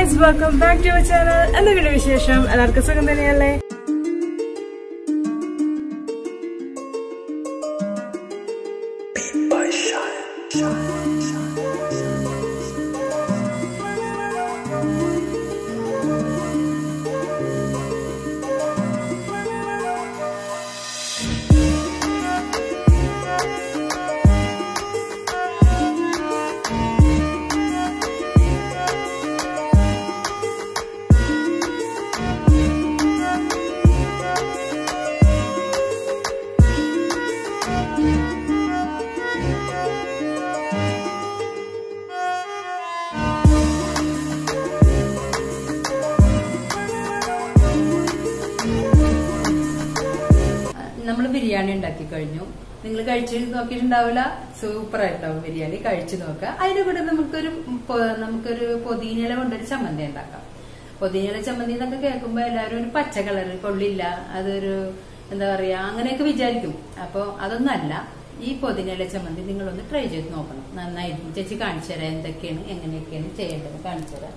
Guys welcome back to our channel എന്തൊക്കെയുണ്ട് വിശേഷം എല്ലാവർക്കും സുഖം തന്നെയല്ലേ നമ്മൾ ബിരിയാണി ഉണ്ടാക്കി കഴിഞ്ഞു നിങ്ങൾ കഴിച്ച് നോക്കിയിട്ടുണ്ടാവില്ല സൂപ്പർ ആയിട്ടുണ്ടാവും ബിരിയാണി കഴിച്ചു നോക്കുക അതിന്റെ കൂടെ നമുക്കൊരു പൊ- നമുക്കൊരു പൊതിനയില കൊണ്ടൊരു ചമ്മന്തി ഉണ്ടാക്കാം പൊതിനയില ചമ്മന്തി എന്നൊക്കെ കേൾക്കുമ്പോ എല്ലാവരും ഒരു പച്ച കളർ കൊള്ളില്ല അതൊരു എന്താ പറയാ അങ്ങനെയൊക്കെ വിചാരിക്കും അപ്പൊ അതൊന്നല്ല ഈ പൊതിനയില ചമ്മന്തി നിങ്ങളൊന്ന് ട്രൈ ചെയ്ത് നോക്കണം നന്നായിരിക്കും ചേച്ചി കാണിച്ചു തരാം എന്തൊക്കെയാണ് എങ്ങനെയൊക്കെയാണ് ചെയ്യേണ്ടത് കാണിച്ചു തരാം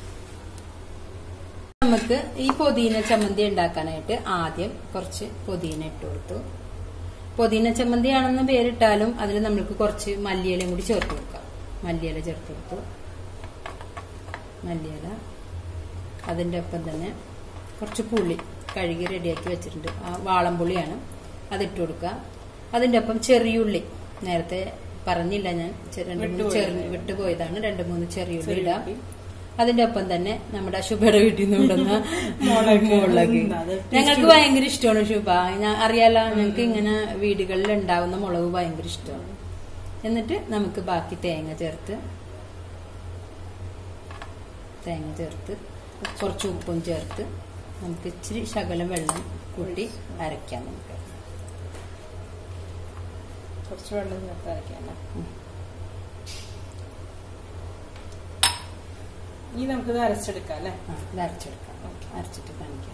നമുക്ക് ഈ പൊതിന ചമ്മന്തി ഉണ്ടാക്കാനായിട്ട് ആദ്യം കുറച്ച് പൊതിന ഇട്ട് കൊടുത്തു പൊതിന ചമ്മന്തി ആണെന്ന് പേരിട്ടാലും അതിൽ നമ്മൾക്ക് കുറച്ച് മല്ലിയിലയും കൂടി ചേർത്ത് കൊടുക്കാം മല്ലിയില ചേർത്ത് കൊടുത്തു മല്ലിയില അതിൻ്റെ ഒപ്പം തന്നെ കുറച്ച് പുളി കഴുകി റെഡിയാക്കി വെച്ചിട്ടുണ്ട് ആ വാളംപുളിയാണ് അതിട്ട് കൊടുക്കുക അതിൻ്റെ ഒപ്പം ചെറിയുള്ളി നേരത്തെ പറഞ്ഞില്ല ഞാൻ ചെ- രണ്ട് മൂന്ന് ചെറിയ വിട്ടുപോയതാണ് രണ്ട് മൂന്ന് ചെറിയുള്ളി ഇടാം അതിന്റെ ഒപ്പം തന്നെ നമ്മുടെ ശുഭയുടെ വീട്ടിൽ നിന്ന് കൊണ്ടുവന്ന മുളക് ഞങ്ങൾക്ക് ഭയങ്കര ഇഷ്ടമാണ് ശുഭ ഞാൻ അറിയാലോ ഞങ്ങൾക്ക് ഇങ്ങനെ വീടുകളിൽ ഉണ്ടാവുന്ന മുളക് ഭയങ്കര ഇഷ്ടമാണ് എന്നിട്ട് നമുക്ക് ബാക്കി തേങ്ങ ചേർത്ത് തേങ്ങ ചേർത്ത് കുറച്ച് ഉപ്പും ചേർത്ത് നമുക്ക് ഇച്ചിരി ശകലം വെള്ളം കൂട്ടി അരയ്ക്കാം നമുക്ക് കുറച്ച് വെള്ളം ചേർത്ത് അരയ്ക്കാം ഇനി നമുക്കിത് അരച്ചെടുക്കാം അല്ലേ ആ, ഇത് അരച്ചെടുക്കാം അരച്ചിട്ട് കാണിക്കാം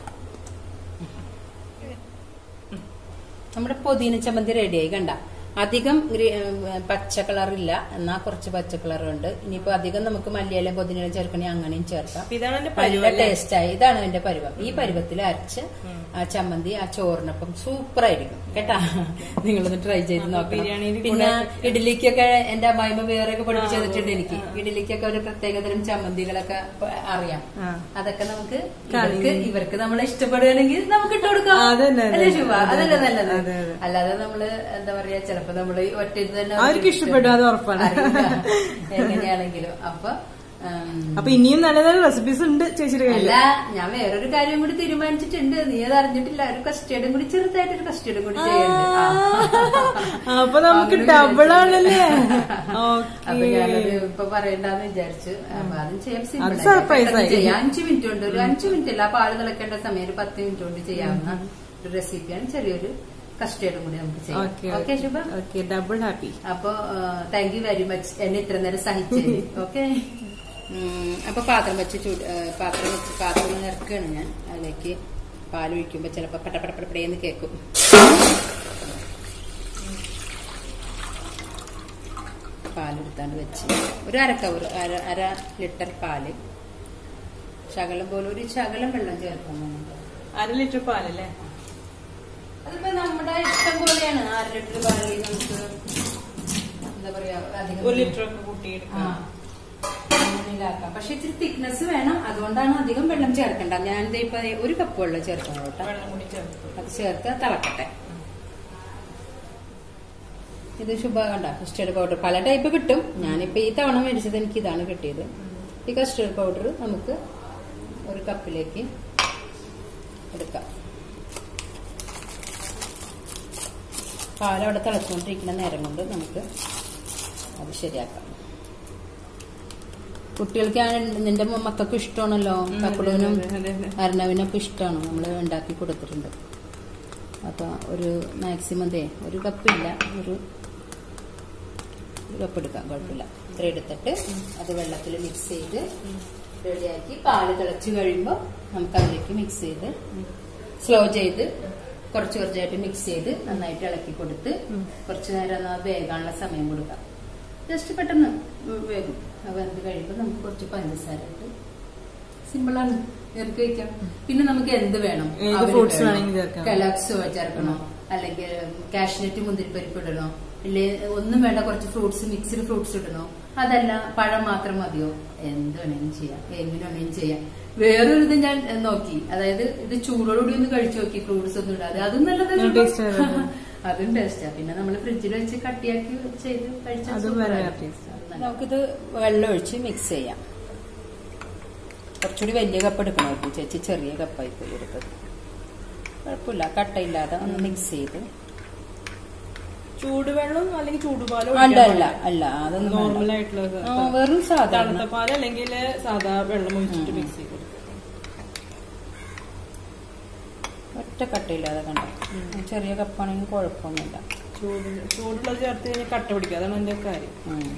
നമ്മുടെ പൊതിന ചമ്മന്തി റെഡിയായി കണ്ട അധികം ഗ്രീ- ഏഹ് പച്ച കളറില്ല എന്നാ കുറച്ച് പച്ച കളറുണ്ട് ഇനിയിപ്പോ അധികം നമുക്ക് മല്ലിയില പൊതിന ചേർക്കണേ അങ്ങനെയും ചേർക്കാം അപ്പൊ ഇതാണ് എന്റെ നല്ല പരുവം ടേസ്റ്റ് ആയി ഇതാണ് എന്റെ പരുവം ഈ പരുവത്തിൽ അരച്ച് ആ ചമ്മന്തി ആ ചോറിനൊപ്പം സൂപ്പർ ആയിരിക്കും കേട്ടാ നിങ്ങളൊന്ന് ട്രൈ ചെയ്ത് നോക്കണം ബിരിയാണിയിൽ പിന്നെ ഇഡ്ഡലിക്കൊക്കെ എന്റെ അമ്മായിമ്മ വേറെയൊക്കെ പഠിപ്പിച്ചു തന്നിട്ടുണ്ട് എനിക്ക് ഇഡ്ഡലിക്കൊക്കെ ഒരു പ്രത്യേകതരം ചമ്മന്തികളൊക്കെ പ- അറിയാം ആ. അതൊക്കെ നമുക്ക് ഇവർക്ക് ഇവർക്ക് നമ്മളെ ഇഷ്ടപ്പെടുകയാണെങ്കിൽ നമുക്ക് ഇട്ട് കൊടുക്കാം ആ, അതന്നെ, അല്ലേ അതന്നെ. ശുഭ അതെ, അതല്ലേ അതെ. നല്ലത് അതെ, അതെ. അല്ലാതെ നമ്മള് എന്താ പറയാ ചിലപ്പോ നമ്മള് ഒറ്റ ഇത് തന്നെ അവർക്ക് ഇഷ്ടപ്പെടും, അത് ഉറപ്പാണ്. അറിയില്ല. എങ്ങനെയാണെങ്കിലും അപ്പൊ ഉം, അപ്പൊ ഇനിയും നല്ല നല്ല റെസിപ്പീസ് ഉണ്ട് ചേച്ചിയുടെ കയ്യിൽ അല്ല ഞാൻ വേറൊരു കാര്യം കൂടി തീരുമാനിച്ചിട്ടുണ്ട് നീ അത് അറിഞ്ഞിട്ടില്ല ഒരു കസ്റ്റേർഡും കൂടി ചെറുതായിട്ടൊരു കസ്റ്റേർഡും കൂടി ചെയ്യുന്നുണ്ട് ആ. അപ്പൊ നമുക്ക് അങ്ങനെ ഡബിൾ ആണല്ലേ അപ്പൊ ഞാനത് ഇപ്പൊ പറയണ്ടെന്ന് വിചാരിച്ചു അപ്പൊ അതും ചെയ്യാം അത് സിമ്പിൾ surprise ആയി. ചെയ്യാം അഞ്ചു മിനിറ്റ് കൊണ്ട് ഒരു അഞ്ചു മിനിറ്റ് അല്ല ആ പാല് തിളക്കേണ്ട സമയം ഒരു പത്ത് മിനിറ്റ് കൊണ്ട് ചെയ്യാവുന്ന ഒരു റെസിപ്പിയാണ് ചെറിയൊരു കസ്റ്റേർഡും കൂടി നമുക്ക് ചെയ്യാം okay okay Shubha okay double happy അപ്പൊ താങ്ക് യു വെരി മച്ച് എന്നെ ഇത്ര നേരം സഹിച്ചത് ഓക്കെ അപ്പൊ പാത്രം വെച്ച് ചൂട് ഏ, പാത്രം വെച്ച് പാത്രം നിറക്കുകയാണ് ഞാൻ അതിലേക്ക് പാലൊഴിക്കുമ്പോ ചിലപ്പോ പട്ടപ്പടപ്പടപ്പടേന്ന് കേൾക്കും പാലെടുത്താണ്ട് വെച്ച് ഒരു അര കവർ അര അര ലിറ്റർ പാല് ശകലം പോലെ ഒരു ശകലം വെള്ളം ചേർക്കണം അര ലിറ്റർ പാലല്ലേ അതിപ്പോ നമ്മുടെ ഇഷ്ടം പോലെയാണ് അര ലിറ്റർ പാല് നമുക്ക് എന്താ പറയാ അധികം ഒരു ലിറ്റർ ഒക്കെ കൂട്ടിയെടുക്കാം ആ. അങ്ങനെയിലാക്കാം. പക്ഷെ ഇച്ചിരി തിക്നെസ് വേണം അതുകൊണ്ടാണ് അധികം വെള്ളം ചേർക്കണ്ട ഞാൻ ദേ ഇപ്പൊ ദേ ഒരു കപ്പ് വെള്ളം ചേർക്കണം കേട്ടോ വെള്ളം കൂടി ചേർത്ത് അത് ചേർത്ത് തിളക്കട്ടെ ഇത് ശുഭ കണ്ട കസ്റ്റേർഡ് പൗഡർ പല ടൈപ്പ് കിട്ടും ഞാനിപ്പോ ഈ തവണ മേടിച്ചത് എനിക്ക് ഇതാണ് കിട്ടിയത് ഈ കസ്റ്റേർഡ് പൗഡർ നമുക്ക് ഒരു കപ്പിലേക്ക് എടുക്കാം പാലവിടെ തിളച്ചുകൊണ്ടിരിക്കുന്ന നേരം കൊണ്ട് നമുക്ക് അത് ശരിയാക്കാം കുട്ടികൾക്ക് നിന്റെ മക്കൾക്ക് ഇഷ്ടമാണല്ലോ കക്കുടൂനും അതെ, അതെ, അതെ. അരണവിനൊക്കെ ഇഷ്ടമാണ് നമ്മൾ ഉണ്ടാക്കി കൊടുത്തിട്ടുണ്ട് അപ്പൊ ഒരു മാക്സിമം ദേ ഒരു കപ്പില്ല ഒരു ഒരു കപ്പ് എടുക്കാം കുഴപ്പമില്ല ഇത്ര എടുത്തിട്ട് അത് വെള്ളത്തിൽ മിക്സ് ചെയ്ത് റെഡിയാക്കി പാല് തിളച്ച് കഴിയുമ്പോൾ നമുക്ക് അതിലേക്ക് മിക്സ് ചെയ്ത് സ്ലോ ചെയ്ത് കുറച്ച് കുറച്ചായിട്ട് മിക്സ് ചെയ്ത് നന്നായിട്ട് ഇളക്കി കൊടുത്ത് കുറച്ച് നേരം അത് വേകാനുള്ള സമയം കൊടുക്കാം ജസ്റ്റ് പെട്ടെന്ന് വേഗം അത് വെന്ത് കഴിയുമ്പോൾ നമുക്ക് കുറച്ച് പഞ്ചസാര ഇട്ട് സിമ്പിളാണ് ഇറക്കി വെക്കാം പിന്നെ നമുക്ക് എന്ത് വേണം ഏത് അവല് fruits വേണോ? വേണമെങ്കിലും ചേർക്കാം. കലാക്സ് ചേർക്കണോ അല്ലെങ്കിൽ കാഷ്നറ്റ് മുന്തിരിപ്പരിപ്പ് ഇടണോ ഇല്ലേ ഒന്നും വേണ്ട കുറച്ച് ഫ്രൂട്ട്സ് മിക്സ്ഡ് ഫ്രൂട്ട്സ് ഇടണോ അതല്ല പഴം മാത്രം മതിയോ എന്ത് വേണമെങ്കിലും ചെയ്യാം എങ്ങനെ വേണമെങ്കിലും ചെയ്യാം വേറൊരു ഇത് ഞാൻ ഏ, നോക്കി അതായത് ഇത് ചൂടോടുകൂടി ഒന്ന് കഴിച്ചു നോക്കി ഫ്രൂട്ട്സ് ഒന്നും ഇടാതെ അതും നല്ലത് നല്ല taste ആയിരുന്നു. അതും ടേസ്റ്റാ പിന്നെ നമ്മൾ ഫ്രിഡ്ജിൽ വെച്ച് കട്ടിയാക്കി ചെയ്ത് കഴിച്ചാൽ അതും super വേറെ ആയിരിക്കും. taste. നമുക്കിത് വെള്ളം ഒഴിച്ച് മിക്സ് ചെയ്യാം കുറച്ചുകൂടി വലിയ കപ്പ് എടുക്കണമായിരുന്നു ചേച്ചി ചെറിയ കപ്പായി പോയി എടുത്തത് കുഴപ്പമില്ല കട്ടയില്ലാതെ ഒന്ന് മിക്സ് ചെയ്ത് ചൂടുവെള്ളം അല്ലെങ്കിൽ ചൂടുപാലോ അല്ല അല്ല അല്ല അതൊന്നും വേണ്ട. നോർമൽ ആയിട്ടുള്ള ആ, വെറും സാധാരണ തണുത്ത പാൽ അല്ലെങ്കിൽ സാധാ വെള്ളം ഒഴിച്ചിട്ട് മിക്സ് ചെയ്ത് കൊടുക്കുക. ഒറ്റ കട്ടയില്ലാതെ കണ്ട ചെറിയ കപ്പാണെങ്കിൽ കുഴപ്പമൊന്നുമില്ല ചൂട് ചൂടുള്ളത് ചേർത്ത് കഴിഞ്ഞാൽ കട്ട പിടിക്കുക അതാണ് എന്റെ കാര്യം ഉം.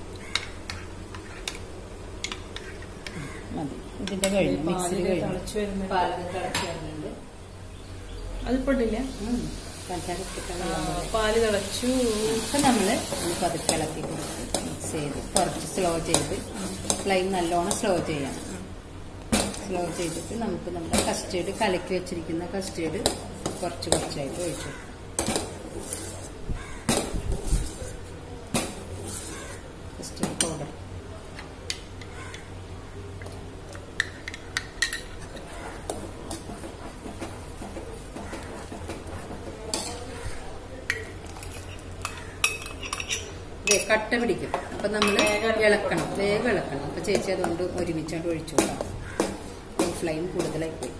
മതി ഇതിന്റെ കഴിഞ്ഞു മിക്സിൽ പാലില് കഴിഞ്ഞു തിളച്ച് വരുമ്പോ പാലിന് തിളച്ച് വരുന്നുണ്ട് അതിപ്പോ ഇട്ടില്ല ഉം. പഞ്ചാര ഇട്ടിട്ടാണ് ആ, നമ്മള് പാല് തിളച്ചു അപ്പൊ നമ്മള് ഒന്ന് പതുക്കെ ഇളക്കി കൊടുത്ത് മിക്സ് ചെയ്ത് കുറച്ച് സ്ലോ ചെയ്ത് ഫ്ലെയിം നല്ലോണം സ്ലോ ചെയ്യണം സ്ലോ ചെയ്തിട്ട് നമുക്ക് നമ്മുടെ കസ്റ്റേർഡ് കലക്കി വെച്ചിരിക്കുന്ന കസ്റ്റേർഡ് കുറച്ച് കുറച്ചായിട്ട് ഒഴിച്ചു കസ്റ്റേർഡ് പൗഡർ ദേ കട്ട പിടിക്കും അപ്പൊ നമ്മൾ ഇളക്കണം വേഗം ഇളക്കണം അപ്പൊ ചേച്ചി അതുകൊണ്ട് ഒരുമിച്ചോണ്ട് ഒഴിച്ചു കൊടുക്കാം ഫ്ലെയിം കൂടുതലായി പോയി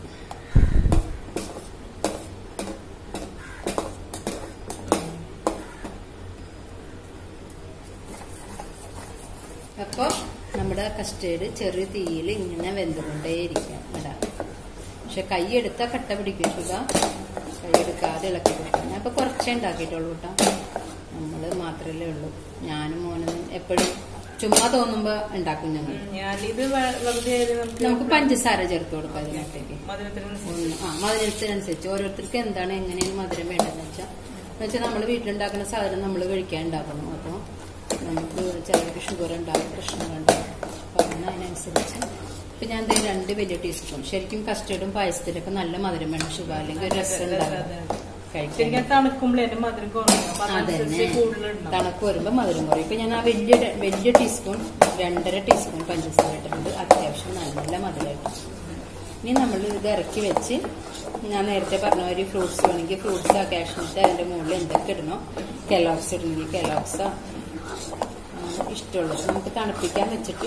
അപ്പൊ നമ്മുടെ കസ്റ്റേർഡ് ചെറിയ തീയിൽ ഇങ്ങനെ വെന്തുകൊണ്ടേയിരിക്കാം ഇടാം പക്ഷെ കൈ എടുത്താൽ കട്ട പിടിക്കും സുഖ കൈ എടുക്കാതെ ഇളക്കി കൊടുക്കാം ഞാൻ ഇപ്പൊ കുറച്ചേ ഉണ്ടാക്കിയിട്ടുള്ളൂ കേട്ടോ നമ്മള് മാത്രല്ലേ ഉള്ളൂ ഞാനും മോനും എപ്പോഴും ചുമ്മാ തോന്നുമ്പോ ഉണ്ടാക്കും ഞങ്ങൾ ഞാനിത് വെ- വെറുതെ ആയത് നമുക്ക് നമുക്ക് പഞ്ചസാര ചേർത്ത് കൊടുക്കാം ഇതിനകത്തേക്ക് മധുരത്തിനനുസരിച്ച് ഒന്ന് ആ മധുരത്തിനനുസരിച്ച് ഓരോരുത്തർക്ക് എന്താണ് എങ്ങനെയാണ് മധുരം വേണ്ടതെന്ന് വെച്ചാൽ എന്ന് വെച്ചാൽ നമ്മൾ വീട്ടിലുണ്ടാക്കുന്ന സാധനം നമ്മൾ കഴിക്കാൻ ഉണ്ടാക്കണം അപ്പോൾ നമുക്ക് ചിലർക്ക് ഷുഗർ ഉണ്ടാകും പ്രശ്നങ്ങളുണ്ടാകും അപ്പോൾ അങ്ങനെ അതിനനുസരിച്ച് ഇപ്പം ഞാൻ ദേ രണ്ട് വലിയ ടീസ്പൂൺ ശരിക്കും കസ്റ്റർഡും പായസത്തിലൊക്കെ നല്ല മധുരം വേണം ഷുഗർ അല്ലെങ്കിൽ ഒരു രസം ഉണ്ടാകും കഴിക്കാൻ ശരിക്കും തണുക്കുമ്പോൾ എന്റെ മധുരം കുറഞ്ഞു അപ്പൊ അതന്നെ അതനുസരിച്ച് കൂടുതലുണ്ടാവും തണുപ്പ് വരുമ്പോൾ മധുരം കുറയും ഇപ്പൊ ഞാൻ ആ വലിയ വലിയ ടീസ്പൂൺ രണ്ടര ടീസ്പൂൺ പഞ്ചസാര ഇട്ടിട്ടുണ്ട് അത്യാവശ്യം നല്ല മധുരമായിട്ട് ഇനി നമ്മൾ ഇത് ഇറക്കി വെച്ച് ഞാൻ നേരത്തെ പറഞ്ഞ ഒരു ഫ്രൂട്ട്സ് വേണമെങ്കിൽ ഫ്രൂട്ട്സ് ആ കാഷ്നട്ട് അതിന്റെ മുകളിൽ എന്തൊക്കെ ഇടണോ കെലോക്സ് ഇടണമെങ്കിൽ കെലോക്സ് ഇഷ്ടമുള്ളത് നമുക്ക് തണുപ്പിക്കാൻ വെച്ചിട്ട്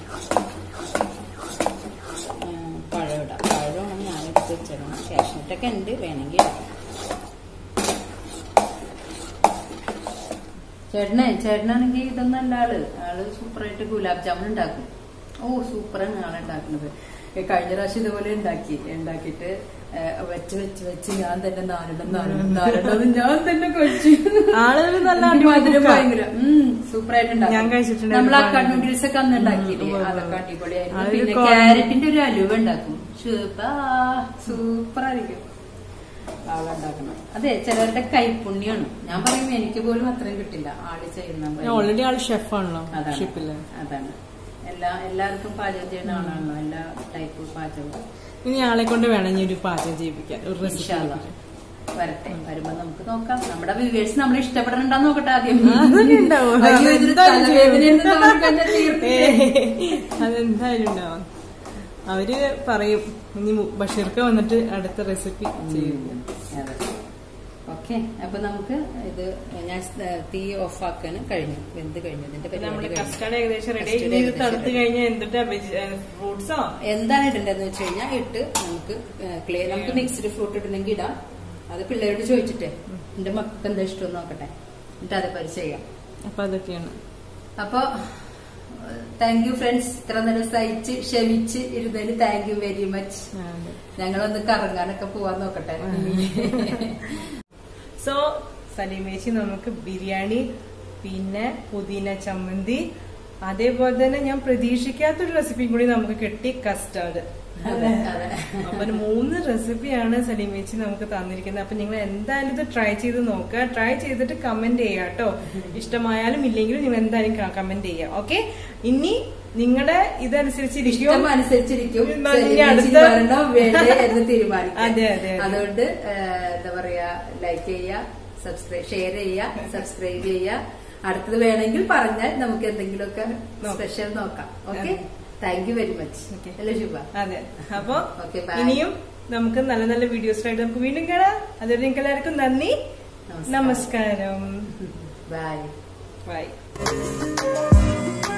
ആ, പഴം ഇടാം പഴമാണ് ഞാൻ എടുത്ത് വെച്ചിടണം കാഷ്നട്ടൊക്കെ ഉണ്ട് വേണമെങ്കിൽ ഇടാം ചേട്ടനെ ചേട്ടനാണെങ്കിൽ ഇതൊന്നല്ല ആള് ആള് സൂപ്പറായിട്ട് ഗുലാബ് ജാമുൻ ഉണ്ടാക്കും ഓ സൂപ്പറാണ് ആള് ഉണ്ടാക്കുന്നത് ഏ, കഴിഞ്ഞ പ്രാവശ്യം ഇതുപോലെ ഉണ്ടാക്കി ഉണ്ടാക്കിയിട്ട് ഏ, വെച്ച് വെച്ച് വെച്ച് ഞാൻ തന്നെ നാലെണ്ണം നാലെണ്ണം നാലെണ്ണം ഞാൻ തന്നെ കഴിച്ചു ആളുകൾ നല്ല എനിക്ക് മധുരം അടിപൊളി ഭയങ്കര സൂപ്പറായിട്ട് ഞാൻ കഴിച്ചിട്ടുണ്ട് നമ്മൾ ആ ഒരുപാട്. കണ്ണൂഡിൽസ് ഒക്കെ അന്ന് ഉണ്ടാക്കിയില്ലേ ഉം, ഉം, ഉം. അതൊക്കെ അടിപൊളിയായിരുന്നു അതൊരു പിന്നെ കോൺ- ക്യാരറ്റിന്റെ ഒരു അലുവ ഉണ്ടാക്കും സൂപ്പർ ആയിരിക്കും ആളുണ്ടാക്കണം അതെ ചിലരുടെ കൈപ്പുണ്യാണ് ഞാൻ പറയും എനിക്ക് പോലും അത്രയും കിട്ടില്ല ആള് ചെയ്യുന്ന പോലെ. ഓൾറെഡി ആള് ഷെഫാണല്ലോ അതാണ് ഷിപ്പില് അതാണ് എല്ലാ എല്ലാവർക്കും പാചകം ചെയ്യുന്ന ആളാണല്ലോ എല്ലാ ടൈപ്പ് പാചകം ഇനി ആളെ കൊണ്ട് വേണം ഇനി ഒരു പാചകം ചെയ്യിപ്പിക്കാൻ ഒരു റെസിപ്പി ഇൻഷാല്ലാ. വരട്ടെ വരുമ്പോ നമുക്ക് നോക്കാം നമ്മുടെ വ്യൂവേഴ്സ് നമ്മൾ ഇഷ്ടപ്പെടണ്ടാന്ന് നോക്കട്ടെ ആദ്യം അതൊക്കെ ഉണ്ടാവും. അയ്യോ, ഇതൊരു അതെന്തായാലും തലവേദനയെന്ന് ചെയ്യും. തോന്നി കഴിഞ്ഞാൽ തീർത്തില്ലേ? അതെന്തായാലും ഉണ്ടാവും അവര് പറയും ഇനി മു- ബഷീർക്ക് വന്നിട്ട് അടുത്ത റെസിപ്പി ചെയ്യും ഓക്കെ അപ്പൊ നമുക്ക് ഇത് ഞാൻ സ്- തീ ഓഫ് ആക്കാന് കഴിഞ്ഞു വെന്ത് കഴിഞ്ഞു ഇതിന്റെ നമ്മള് പരിപാടി കഴിഞ്ഞു. കസ്റ്റാർഡ് ഏകദേശം റെഡി Custard ഇനി ഇത് ഏകദേശം തണുത്ത് ready. കഴിഞ്ഞാൽ എന്തിട്ടാ ഫ്രൂട്ട്സോ എന്താണ് ഇടേണ്ടതെന്ന് വെച്ച് കഴിഞ്ഞാൽ ഇട്ട് നമുക്ക് ക്ലേ നമുക്ക് മിക്സ്ഡ് ഫ്രൂട്ട് ഇടണമെങ്കിൽ ഇടാം അത് പിള്ളേരോട് ചോദിച്ചിട്ടേ എന്റെ മക്കൾക്ക് എന്താ ഇഷ്ടം നോക്കട്ടെ എന്നിട്ട് അതേപോലെ ചെയ്യാം അപ്പൊ അതൊക്കെയാണ് അപ്പൊ താങ്ക് യു ഫ്രണ്ട്സ് ഇത്ര നേരം സഹിച്ച് ക്ഷമിച്ച് ഇരുന്നതിന് താങ്ക് യു വെരി മച്ച് ആ, അതെ. ഞങ്ങളൊന്ന് കറങ്ങാനൊക്കെ പോവാൻ നോക്കട്ടെ സോ സലീമേച്ചി നമുക്ക് ബിരിയാണി പിന്നെ പുതിന ചമ്മന്തി അതേപോലെ തന്നെ ഞാൻ പ്രതീക്ഷിക്കാത്തൊരു റെസിപ്പിയും കൂടി നമുക്ക് കിട്ടി കസ്റ്റാർഡ് അതെ, അതെ. അപ്പൊ ഒരു മൂന്ന് റെസിപ്പിയാണ് സലീമേച്ചി നമുക്ക് തന്നിരിക്കുന്നത് അപ്പൊ നിങ്ങൾ എന്തായാലും ഇത് ട്രൈ ചെയ്ത് നോക്കുക ട്രൈ ചെയ്തിട്ട് കമന്റ് ചെയ്യുക കേട്ടോ ഇഷ്ടമായാലും ഇല്ലെങ്കിലും നിങ്ങൾ എന്തായാലും കമന്റ് ചെയ്യുക ഓക്കെ ഇനി നിങ്ങളുടെ ഇതനുസരിച്ചിരിക്കും ഇഷ്ടം അനുസരിച്ചിരിക്കും ഇനി സെലിബ്രേറ്റ് അടുത്ത- വരണോ വേണ്ടേ എന്ന് തീരുമാനിക്കാം അതെ, അതെ, അതെ. അതുകൊണ്ട് ആ, എന്താ പറയാ ലൈക്ക് ചെയ്യുക സബ്സ്ക്രൈബ് ഷെയർ ചെയ്യുക സബ്സ്ക്രൈബ് ചെയ്യുക അടുത്തത് വേണമെങ്കിൽ പറഞ്ഞാൽ നമുക്ക് എന്തെങ്കിലുമൊക്കെ നോക്കാം. സ്പെഷ്യൽ നോക്കാം ഓക്കെ അതെ. Thank you very much Okay. അല്ലേ ശുഭ അതെ അപ്പൊ Okay, bye. ഇനിയും നമുക്ക് നല്ല നല്ല വീഡിയോസിലായിട്ട് നമുക്ക് വീണ്ടും കാണാം അതുവരെ നിങ്ങൾക്ക് എല്ലാവർക്കും നന്ദി നമസ്കാരം. നമസ്കാരം ബൈ ബൈ